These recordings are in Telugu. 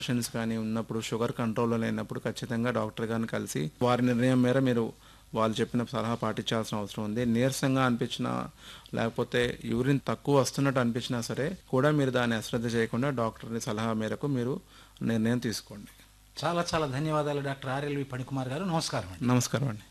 పేషెంట్స్ కానీ ఉన్నప్పుడు షుగర్ కంట్రోల్లో లేనప్పుడు ఖచ్చితంగా డాక్టర్ గారిని కలిసి వారి నిర్ణయం మేర మీరు వాళ్ళు చెప్పిన సలహా పాటించాల్సిన అవసరం ఉంది నీరసంగా అనిపించినా లేకపోతే యూరిన్ తక్కువ వస్తున్నట్టు అనిపించినా సరే కూడా మీరు దాన్ని అశ్రద్ధ చేయకుండా డాక్టర్ని సలహా మేరకు మీరు నిర్ణయం తీసుకోండి చాలా చాలా ధన్యవాదాలు డాక్టర్ ఆర్ఎల్వి పణికుమార్ గారు నమస్కారం అండి నమస్కారం అండి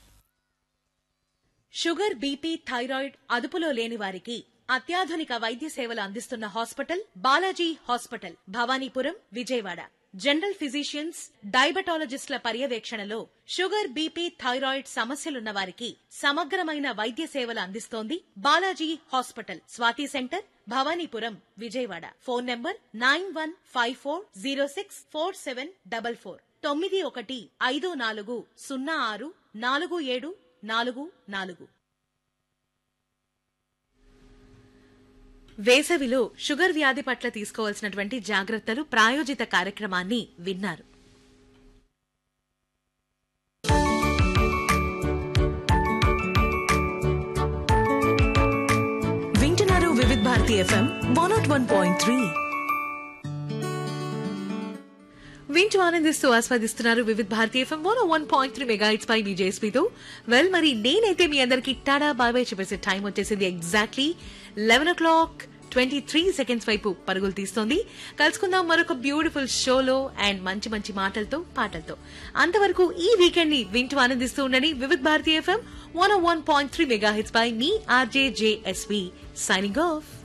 షుగర్ బీపీ థైరాయిడ్ అదుపులో లేని వారికి అత్యాధునిక వైద్య సేవలు అందిస్తున్న hospital Balaji hospital Bhavanipuram Vijayawada general physicians డయాబెటాలజిస్టుల పర్యవేక్షణలో షుగర్ బీపీ థైరాయిడ్ సమస్యలున్న వారికి సమగ్రమైన వైద్య సేవలు అందిస్తోంది Balaji hospital Swathi centre Bhavanipuram Vijayawada phone number nine one five four zero six four seven double four తొమ్మిది ఒకటి ఐదు నాలుగు సున్నా ఆరు నాలుగు ఏడు నాలుగు నాలుగు వేసవిలో షుగర్ వ్యాధి పట్ల తీసుకోవాల్సినటువంటి జాగ్రత్తలు ప్రాయోజిత కార్యక్రమాన్ని విన్నారు వింటున్నారు Vividh Bharati FM one nought one point three వింటూ ఆనందిస్తూ ఆస్వాదిస్తున్నారు Vividh Bharati FM one one point three mega పై మీ జేఎస్పీతో వెల్ మరి నేనైతే మీ అందరికి టాడా బాయ్ బాయ్ చెప్పేసే టైం వచ్చేసింది exactly eleven o'clock twenty three seconds వైపు పరుగులు తీస్తోంది కలుసుకుందాం మరొక బ్యూటిఫుల్ షోలో అండ్ మంచి మంచి మాటలతో పాటలతో అంతవరకు ఈ వీకెండ్ ని వింటూ ఆనందిస్తూ ఉండండి Vividh Bharati FM one one point three mega hits పై మీ ఆర్జే జేఎస్వి సైనింగ్ ఆఫ్